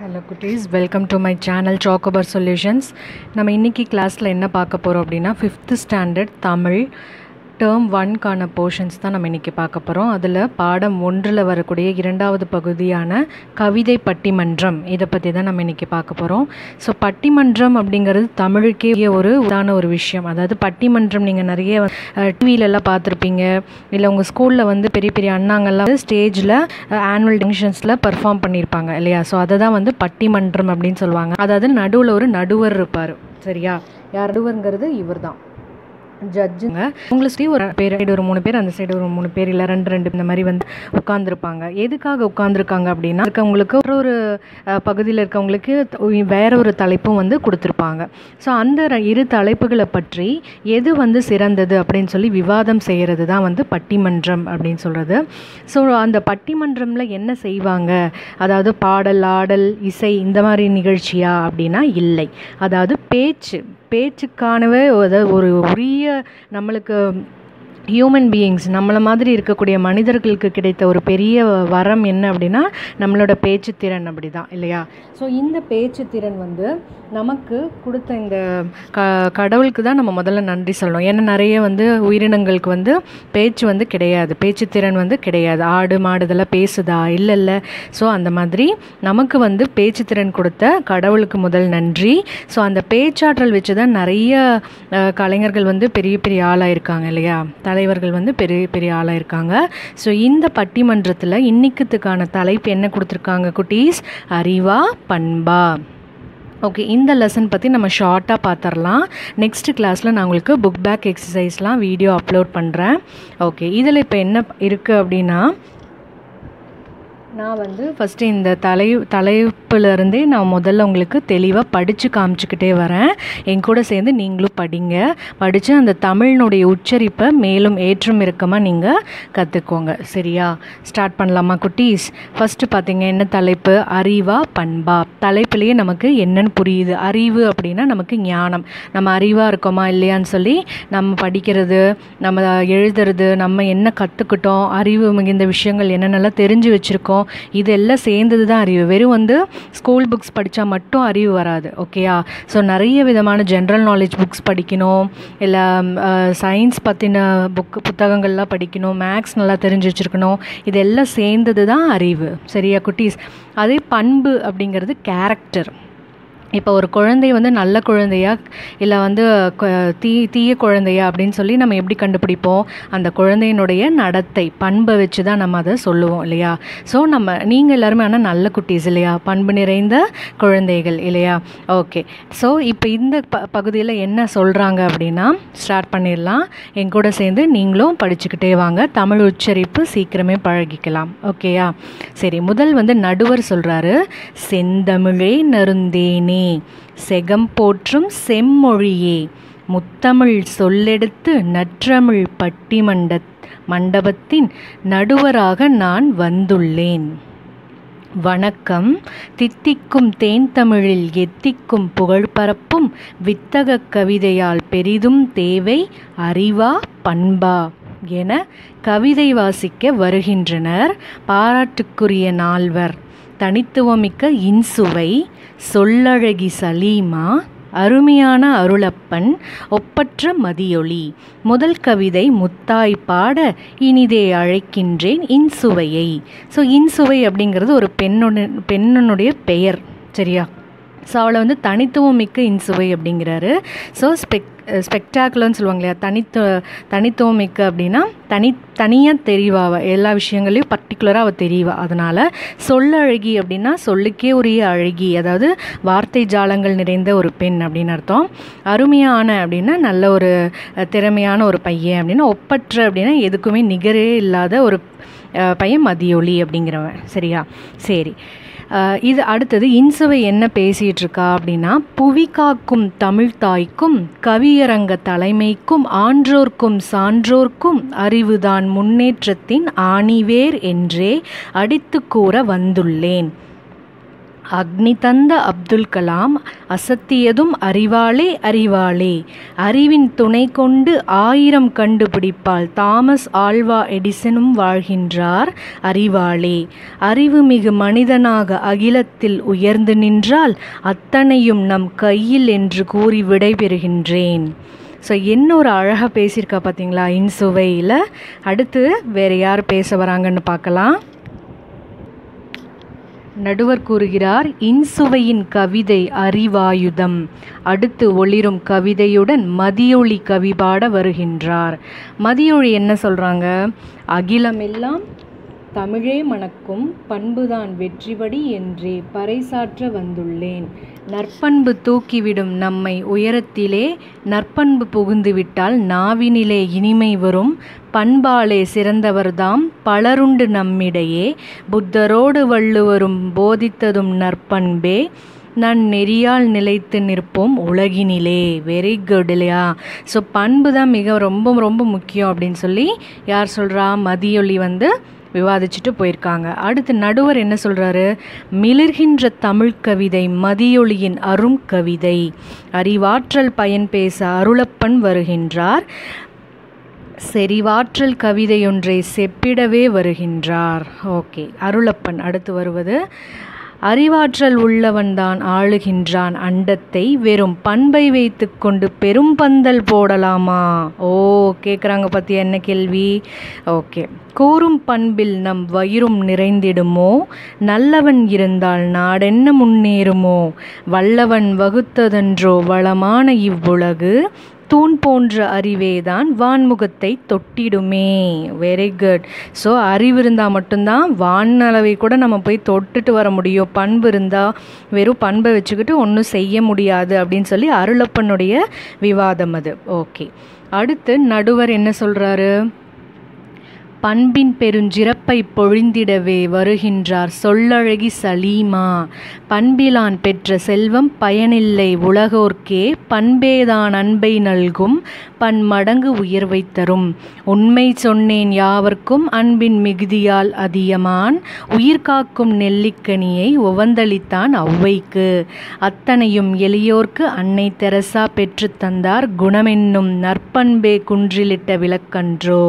hello குட்டீஸ் welcome to my channel சாக்கோபர் solutions நம்ம இன்றைக்கி கிளாஸில் என்ன பார்க்க போகிறோம் அப்படின்னா ஃபிஃப்த்து ஸ்டாண்டர்ட் தமிழ் டேர்ம் ஒன்க்கான போர்ஷன்ஸ் தான் நம்ம இன்றைக்கி பார்க்க போகிறோம் அதில் பாடம் ஒன்றில் வரக்கூடிய இரண்டாவது பகுதியான கவிதை பட்டிமன்றம் இதை பற்றி தான் நம்ம இன்றைக்கி பார்க்க போகிறோம் ஸோ பட்டிமன்றம் அப்படிங்கிறது தமிழுக்கே ஒரு உதான ஒரு விஷயம் அதாவது பட்டிமன்றம் நீங்கள் நிறைய டிவிலெல்லாம் பார்த்துருப்பீங்க இல்லை உங்கள் ஸ்கூலில் வந்து பெரிய பெரிய அண்ணாங்கள்லாம் ஸ்டேஜில் ஆனுவல் ஃபங்க்ஷன்ஸில் பெர்ஃபார்ம் பண்ணியிருப்பாங்க இல்லையா ஸோ அதை தான் வந்து பட்டிமன்றம் அப்படின்னு சொல்லுவாங்க அதாவது நடுவில் ஒரு நடுவர் இருப்பார் சரியா யார் நடுவருங்கிறது இவர் தான் ஜட்ஜுங்க உங்களை சுற்றி ஒரு பேர் சைடு ஒரு மூணு பேர் அந்த சைடு ஒரு மூணு பேர் இல்லை ரெண்டு ரெண்டு இந்த மாதிரி வந்து உட்காந்துருப்பாங்க எதுக்காக உட்காந்துருக்காங்க அப்படின்னா இருக்கவங்களுக்கு ஒரு ஒரு பகுதியில் இருக்கவங்களுக்கு வேற ஒரு தலைப்பும் வந்து கொடுத்துருப்பாங்க ஸோ அந்த ர- இரு தலைப்புகளை பற்றி எது வந்து சிறந்தது அப்படின்னு சொல்லி விவாதம் செய்கிறது தான் வந்து பட்டிமன்றம் அப்படின்னு சொல்கிறது ஸோ அந்த பட்டிமன்றமில் என்ன செய்வாங்க அதாவது பாடல் ஆடல் இசை இந்த மாதிரி நிகழ்ச்சியா அப்படின்னா இல்லை அதாவது பேச்சு பேச்சுக்கானவே அதாவது ஒரு உரிய நம்மளுக்கு ஹியூமன் பீயிங்ஸ் நம்மளை மாதிரி இருக்கக்கூடிய மனிதர்களுக்கு கிடைத்த ஒரு பெரிய வரம் என்ன அப்படின்னா நம்மளோட பேச்சு திறன் அப்படி தான் இல்லையா ஸோ இந்த பேச்சு திறன் வந்து நமக்கு கொடுத்த இந்த க கடவுளுக்கு தான் நம்ம முதல்ல நன்றி சொல்லணும் ஏன்னா நிறைய வந்து உயிரினங்களுக்கு வந்து பேச்சு வந்து கிடையாது பேச்சு திறன் வந்து கிடையாது ஆடு மாடு இதெல்லாம் பேசுதா இல்லை இல்லை ஸோ அந்த மாதிரி நமக்கு வந்து பேச்சு திறன் கொடுத்த கடவுளுக்கு முதல் நன்றி ஸோ அந்த பேச்சாற்றல் வச்சு தான் நிறைய அஹ், கலைஞர்கள் வந்து பெரிய பெரிய ஆளாக இருக்காங்க இல்லையா தலைவர்கள் வந்து பெரிய பெரிய ஆளாக இருக்காங்க ஸோ இந்த பட்டிமன்றத்தில் இன்னைக்குத்துக்கான தலைப்பு என்ன கொடுத்துருக்காங்க குட்டீஸ் அறிவா பண்பா ஓகே இந்த லெசன் பற்றி நம்ம ஷார்ட்டாக பார்த்துடலாம் நெக்ஸ்ட் கிளாஸில் நான் உங்களுக்கு புக் பேக் எக்ஸசைஸ்லாம் வீடியோ அப்லோட் பண்ணுறேன் ஓகே இதில் இப்போ என்ன இருக்குது அப்படின்னா நான் வந்து ஃபஸ்ட்டு இந்த தலை தலைப்புலேருந்தே நான் முதல்ல உங்களுக்கு தெளிவாக படித்து காமிச்சிக்கிட்டே வரேன் என் கூட சேர்ந்து நீங்களும் படிங்க படித்து அந்த தமிழினுடைய உச்சரிப்பை மேலும் ஏற்றம் இறக்கமாக நீங்கள் கற்றுக்கோங்க சரியா ஸ்டார்ட் பண்ணலாமா குட்டீஸ் ஃபஸ்ட்டு பார்த்தீங்க என்ன தலைப்பு அறிவா பண்பா தலைப்புலேயே நமக்கு என்னன்னு புரியுது அறிவு அப்படின்னா நமக்கு ஞானம் நம்ம அறிவாக இருக்கோமா இல்லையான்னு சொல்லி நம்ம படிக்கிறது நம்ம எழுதுறது நம்ம என்ன கற்றுக்கிட்டோம் அறிவு மிகுந்த விஷயங்கள் என்னென்னலாம் தெரிஞ்சு வச்சுருக்கோம் இதெல்லாம் சேர்ந்தது தான் அறிவு வெறும் வந்து ஸ்கூல் புக்ஸ் படித்தா மட்டும் அறிவு வராது ஓகேயா ஸோ நிறைய விதமான ஜென்ரல் நாலேஜ் புக்ஸ் படிக்கணும் இல்லை சயின்ஸ் பற்றின புக் புத்தகங்கள்லாம் படிக்கணும் மேக்ஸ் நல்லா தெரிஞ்சு வச்சுருக்கணும் இதெல்லாம் சேர்ந்தது தான் அறிவு சரியா குட்டீஸ் அதே பண்பு அப்படிங்கிறது கேரக்டர் இப்போ ஒரு குழந்தை வந்து நல்ல குழந்தையா இல்லை வந்து கு- தீ தீய குழந்தையா அப்படின்னு சொல்லி நம்ம எப்படி கண்டுபிடிப்போம் அந்த குழந்தையினுடைய நடத்தை பண்பை வச்சு தான் நம்ம அதை சொல்லுவோம் இல்லையா ஸோ நம்ம நீங்கள் எல்லாருமே ஆனால் நல்ல குட்டீஸ் இல்லையா பண்பு நிறைந்த குழந்தைகள் இல்லையா ஓகே ஸோ இப்போ இந்த ப பகுதியில் என்ன சொல்கிறாங்க அப்படின்னா ஸ்டார்ட் பண்ணிடலாம் என் கூட சேர்ந்து நீங்களும் படிச்சுக்கிட்டே வாங்க தமிழ் உச்சரிப்பு சீக்கிரமே பழகிக்கலாம் ஓகேயா சரி முதல் வந்து நடுவர் சொல்கிறாரு செந்தமிழே நருந்தேனே செகம் போற்றும் செம்மொழியே முத்தமிழ் சொல்லெடுத்து நற்றமிழ் பட்டிமண்ட மண்டபத்தின் நடுவராக நான் வந்துள்ளேன் வணக்கம் தித்திக்கும் தேன் தமிழில் எத்திக்கும் புகழ் பரப்பும் வித்தகக் கவிதையால் பெரிதும் தேவை அறிவா பண்பா என கவிதை வாசிக்க வருகின்றனர் பாராட்டுக்குரிய நால்வர் தனித்துவமிக்க இன்சுவை சொல்லழகி சலீமா அருமையான அருளப்பன் ஒப்பற்ற மதியொளி முதல் கவிதை முத்தாய் பாட இனிதே அழைக்கின்றேன் இன்சுவையை ஸோ இன்சுவை அப்படிங்கிறது ஒரு பெண்ணோட பெண்ணனுடைய பெயர் சரியா ஸோ அவளை வந்து தனித்துவம் மிக்க இன்சுவை அப்படிங்கிறாரு ஸோ ஸ்பெக் ஸ்பெக்டாக்குலர்னு சொல்லுவாங்க இல்லையா தனித்து தனித்துவம் மிக்க அப்படின்னா தனி தனியாக தெரியவா அவ எல்லா விஷயங்களையும் பர்டிகுலராக அவள் தெரியவா அதனால் சொல்லழகி அப்படின்னா சொல்லுக்கே உரிய அழகி அதாவது வார்த்தை ஜாலங்கள் நிறைந்த ஒரு பெண் அப்படின்னு அர்த்தம் அருமையான அப்படின்னா நல்ல ஒரு அஹ், திறமையான ஒரு பையன் அப்படின்னா ஒப்பற்ற அப்படின்னா எதுக்குமே நிகரே இல்லாத ஒரு அஹ், பையன் மதியொலி அப்படிங்கிறவன் சரியா சரி அஹ், இது அடுத்தது இன்சுவை என்ன பேசிகிட்டு இருக்கா அப்படின்னா புவி காக்கும் தமிழ் தாய்க்கும் கவியரங்க தலைமைக்கும் ஆன்றோர்க்கும் சான்றோர்க்கும் அறிவுதான் முன்னேற்றத்தின் ஆணிவேர் என்றே அடித்து கூற வந்துள்ளேன் அக்னி தந்த அப்துல் கலாம் அசத்தியதும் அறிவாளே அறிவாளே அறிவின் துணை கொண்டு ஆயிரம் கண்டுபிடிப்பால் தாமஸ் ஆல்வா எடிசனும் வாழ்கின்றார் அறிவாளே அறிவுமிகு மனிதனாக அகிலத்தில் உயர்ந்து நின்றால் அத்தனையும் நம் கையில் என்று கூறி விடைபெறுகின்றேன் ஸோ என்ன ஒரு அழகாக பேசியிருக்கா பார்த்தீங்களா இன்சுவையில் அடுத்து வேறு யார் பேச வராங்கன்னு பார்க்கலாம் நடுவர் கூறுகிறார் இன்சுவையின் கவிதை அறிவாயுதம் அடுத்து ஒளிரும் கவிதையுடன் மதியொளி கவி பாட வருகின்றார் மதியொளி என்ன சொல்கிறாங்க அகிலமெல்லாம் தமிழே மணக்கும் பண்புதான் வெற்றிபடி என்றே பறைசாற்ற வந்துள்ளேன் நற்பண்பு தூக்கிவிடும் நம்மை உயரத்திலே நற்பண்பு புகுந்துவிட்டால் நாவினிலே இனிமை வரும் பண்பாலே சிறந்தவர்தாம் பலருண்டு நம்மிடையே புத்தரோடு வள்ளுவரும் போதித்ததும் நற்பண்பே நான் நெறியால் நிலைத்து நிற்போம் உலகினிலே வெரி குட் இல்லையா ஸோ பண்பு தான் மிக ரொம்ப ரொம்ப முக்கியம் அப்படின்னு சொல்லி யார் சொல்கிறா மதியொலி வந்து விவாதிச்சுட்டு போயிருக்காங்க அடுத்து நடுவர் என்ன சொல்கிறாரு மிளிர்கின்ற தமிழ் கவிதை மதியொளியின் அரும் கவிதை அறிவாற்றல் பயன் பேச அருளப்பன் வருகின்றார் செறிவாற்றல் கவிதையொன்றை செப்பிடவே வருகின்றார் ஓகே அருளப்பன் அடுத்து வருவது அறிவாற்றல் உள்ளவன்தான் ஆளுகின்றான் அண்டத்தை வெறும் பண்பை வைத்துக்கொண்டு பெரும் பந்தல் போடலாமா ஓ கேட்குறாங்க பற்றி என்ன கேள்வி ஓகே கூறும் பண்பில் நம் வயிறும் நிறைந்திடுமோ நல்லவன் இருந்தால் நாடென்ன முன்னேறுமோ வல்லவன் வகுத்ததென்றோ வளமான இவ்வுலகு தூண் போன்ற அறிவேதான் வான்முகத்தை தொட்டிடுமே வெரி குட் ஸோ அறிவு இருந்தால் மட்டும்தான் வானளவை கூட நம்ம போய் தொட்டுட்டு வர முடியும் பண்பு இருந்தால் வெறும் பண்பை வச்சுக்கிட்டு ஒன்றும் செய்ய முடியாது அப்படின்னு சொல்லி அருளப்பனுடைய விவாதம் அது ஓகே அடுத்து நடுவர் என்ன சொல்கிறாரு பண்பின் பெருஞ்சிறப்பை பொழிந்திடவே வருகின்றார் சொல்லழகி சலீமா பண்பிலான் பெற்ற செல்வம் பயனில்லை உலகோர்க்கே பண்பேதான் அன்பை நல்கும் பன்மடங்கு உயர்வை தரும் உண்மை சொன்னேன் யாவர்க்கும் அன்பின் மிகுதியால் அதியமான் உயிர் காக்கும் நெல்லிக்கனியை உவந்தளித்தான் ஔவைக்கு அத்தனையும் எளியோர்க்கு அன்னை தெரசா பெற்று தந்தார் குணமென்னும் நற்பண்பே குன்றிலிட்ட விளக்கன்றோ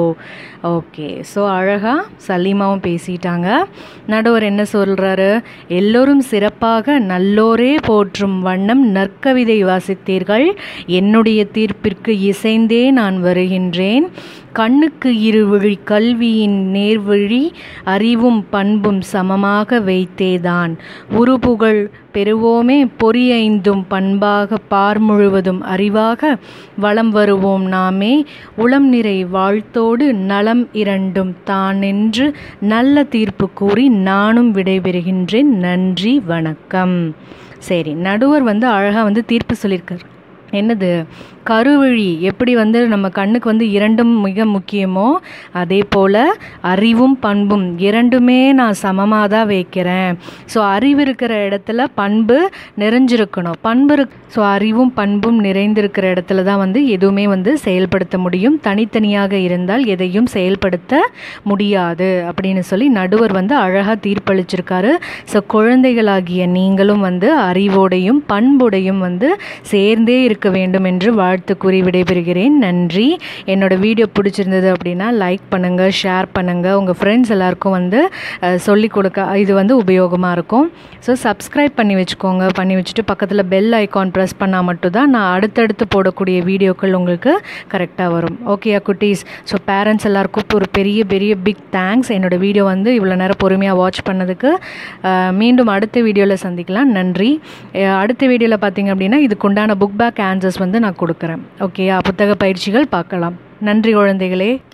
ஓகே ஸோ அழகாக சலீமாவும் பேசிட்டாங்க நடுவர் என்ன சொல்கிறாரு எல்லோரும் சிறப்பாக நல்லோரே போற்றும் வண்ணம் நற்கவிதை வாசித்தீர்கள் என்னுடைய தீர்ப்பிற்கு இசைந்தே நான் வருகின்றேன் கண்ணுக்கு இருவிழி கல்வியின் நேர்வழி அறிவும் பண்பும் சமமாக வைத்தேதான் உருபுகழ் பெறுவோமே பொறியைந்தும் பண்பாக பார் முழுவதும் அறிவாக வளம் வருவோம் நாமே உளம் நிறை வாழ்த்தோடு நலம் இரண்டும் தானென்று நல்ல தீர்ப்பு கூறி நானும் விடைபெறுகின்றேன் நன்றி வணக்கம் சரி நடுவர் வந்து அழகாக வந்து தீர்ப்பு சொல்லியிருக்கார் என்னது கருவிழி எப்படி வந்து நம்ம கண்ணுக்கு வந்து இரண்டும் மிக முக்கியமோ அதே போல் அறிவும் பண்பும் இரண்டுமே நான் சமமாக தான் வைக்கிறேன் ஸோ அறிவு இருக்கிற இடத்துல பண்பு நிறைஞ்சிருக்கணும் பண்பு இருக் ஸோ அறிவும் பண்பும் நிறைந்திருக்கிற இடத்துல தான் வந்து எதுவுமே வந்து செயல்படுத்த முடியும் தனித்தனியாக இருந்தால் எதையும் செயல்படுத்த முடியாது அப்படின்னு சொல்லி நடுவர் வந்து அழகாக தீர்ப்பளிச்சிருக்காரு ஸோ குழந்தைகளாகிய நீங்களும் வந்து அறிவோடையும் பண்புடையும் வந்து சேர்ந்தே இருக்க வேண்டும் என்று வாழ்த்து கூறி விடைபெறுகிறேன் நன்றி என்னோட வீடியோ பிடிச்சிருந்தது அப்படின்னா லைக் பண்ணுங்கள் ஷேர் பண்ணுங்கள் உங்கள் ஃப்ரெண்ட்ஸ் எல்லாருக்கும் வந்து சொல்லிக் கொடுக்க இது வந்து உபயோகமாக இருக்கும் ஸோ சப்ஸ்கிரைப் பண்ணி வச்சுக்கோங்க பண்ணி வச்சுட்டு பக்கத்தில் பெல் ஐக்கான் ப்ரெஸ் பண்ணால் மட்டும்தான் நான் அடுத்தடுத்து போடக்கூடிய வீடியோக்கள் உங்களுக்கு கரெக்டாக வரும் ஓகேயா குட்டீஸ் ஸோ பேரண்ட்ஸ் எல்லாருக்கும் ஒரு பெரிய பெரிய பிக் தேங்க்ஸ் என்னோட வீடியோ வந்து இவ்வளோ நேரம் பொறுமையாக வாட்ச் பண்ணதுக்கு மீண்டும் அடுத்த வீடியோவில் சந்திக்கலாம் நன்றி அடுத்த வீடியோவில் பார்த்தீங்க அப்படின்னா இதுக்குண்டான புக் பேக் ஆன்சர்ஸ் வந்து நான் கொடுக்குறேன் ஓகேயா புத்தக பயிற்சிகள் பார்க்கலாம் நன்றி குழந்தைகளே